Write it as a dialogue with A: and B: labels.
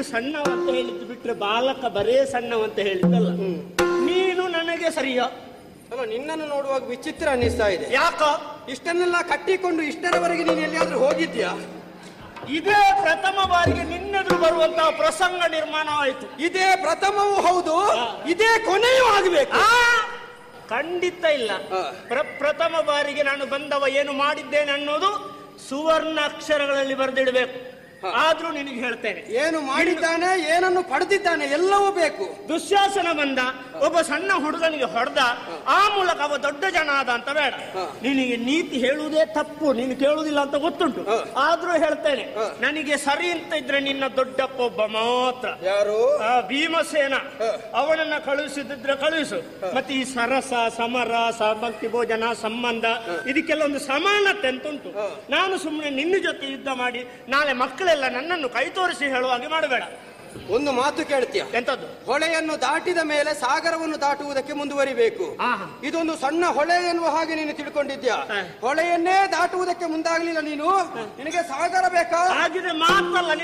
A: ನೀನು ಸಣ್ಣವಂತ ಹೇಳಿದ್ದು ಬಿಟ್ರೆ ಬಾಲಕ ಬರೇ ಸಣ್ಣವಂತ ಹೇಳಿದ್ದಲ್ಲ ನೀನು ನನಗೆ ಸರಿಯೋ
B: ಅಲ್ಲ ನಿನ್ನನ್ನು ನೋಡುವಾಗ ವಿಚಿತ್ರ ಅನ್ನಿಸ್ತಾ ಇದೆ
A: ಯಾಕ
B: ಇಷ್ಟನ್ನೆಲ್ಲ ಕಟ್ಟಿಕೊಂಡು ಇಷ್ಟರವರೆಗೆ ನೀನು ಎಲ್ಲಿಯಾದ್ರೂ ಹೋಗಿದ್ಯಾ
A: ಇದೇ ಪ್ರಥಮ ಬಾರಿಗೆ ನಿನ್ನೆದುರು ಬರುವಂತಹ ಪ್ರಸಂಗ ನಿರ್ಮಾಣವಾಯಿತು
B: ಇದೇ ಪ್ರಥಮವೂ ಹೌದು ಇದೇ ಕೊನೆಯೂ ಆಗಬೇಕು
A: ಆ ಖಂಡಿತ ಇಲ್ಲ
B: ಹಾ.
A: ಪ್ರ- ಪ್ರಥಮ ಬಾರಿಗೆ ನಾನು ಬಂದವ ಏನು ಮಾಡಿದ್ದೇನೆ ಅನ್ನೋದು ಸುವರ್ಣ ಅಕ್ಷರಗಳಲ್ಲಿ ಬರೆದಿಡಬೇಕು ಆದ್ರೂ ನಿನಗೆ ಹೇಳ್ತೇನೆ
B: ಏನು ಮಾಡಿದ್ದಾನೆ ಏನನ್ನು ಪಡೆದಿದ್ದಾನೆ ಎಲ್ಲವೂ ಬೇಕು
A: ದುಶ್ಯಾಸನ ಬಂದ ಒಬ್ಬ ಸಣ್ಣ ಹುಡುಗನಿಗೆ ಹೊಡೆದ ಆ ಮೂಲಕ ಅವ ದೊಡ್ಡ ಜನ ಆದ ಅಂತ ಬೇಡ
B: ಹಾ.
A: ನಿನಗೆ ನೀತಿ ಹೇಳುವುದೇ ತಪ್ಪು ನೀನು ಕೇಳುವುದಿಲ್ಲ ಅಂತ ಗೊತ್ತುಂಟು
B: ಹಾ.
A: ಆದ್ರೂ ಹೇಳ್ತೇನೆ
B: ಹಾ.
A: ನನಗೆ ಸರಿ ಅಂತ ಇದ್ರೆ ನಿನ್ನ ದೊಡ್ಡಪ್ಪ ಒಬ್ಬ ಮಾತ್ರ
B: ಯಾರು
A: ಆ ಭೀಮಸೇನ
B: ಹಾ.
A: ಅವನನ್ನ ಕಳುಹಿಸಿದ್ರೆ ಕಳುಹಿಸು ಮತ್ತೆ ಈ ಸರಸ ಸಮರ ಭಕ್ತಿ ಭೋಜನ ಸಂಬಂಧ ಇದಕ್ಕೆಲ್ಲ ಒಂದು ಸಮಾನತೆ ಅಂತ ಉಂಟು
B: ಹಾ.
A: ನಾನು ಸುಮ್ಮನೆ ನಿನ್ನ ಜೊತೆ ಯುದ್ಧ ಮಾಡಿ ನಾಳೆ ಮಕ್ಕಳೆಲ್ಲ ನನ್ನನ್ನು ಕೈ ತೋರಿಸಿ ಹೇಳುವ ಹಾಗೆ ಮಾಡಬೇಡ
B: ಒಂದು ಮಾತು ಕೇಳ್ತೀಯ
A: ಎಂತದ್ದು
B: ಹೊಳೆಯನ್ನು ದಾಟಿದ ಮೇಲೆ ಸಾಗರವನ್ನು ದಾಟುವುದಕ್ಕೆ ಮುಂದುವರಿಬೇಕು
A: ಆಹಾ.
B: ಇದೊಂದು ಸಣ್ಣ ಹೊಳೆ ಎನ್ನುವ ಹಾಗೆ ನೀನು ತಿಳ್ಕೊಂಡಿದ್ಯಾ
A: ಹ.
B: ಹೊಳೆಯನ್ನೇ ದಾಟುವುದಕ್ಕೆ ಮುಂದಾಗಲಿಲ್ಲ ನೀನು ನಿನಗೆ ಸಾಗರ ಬೇಕಾ
A: ಹಾಗಿದ್ರೆ ಮಾತಲ್ಲ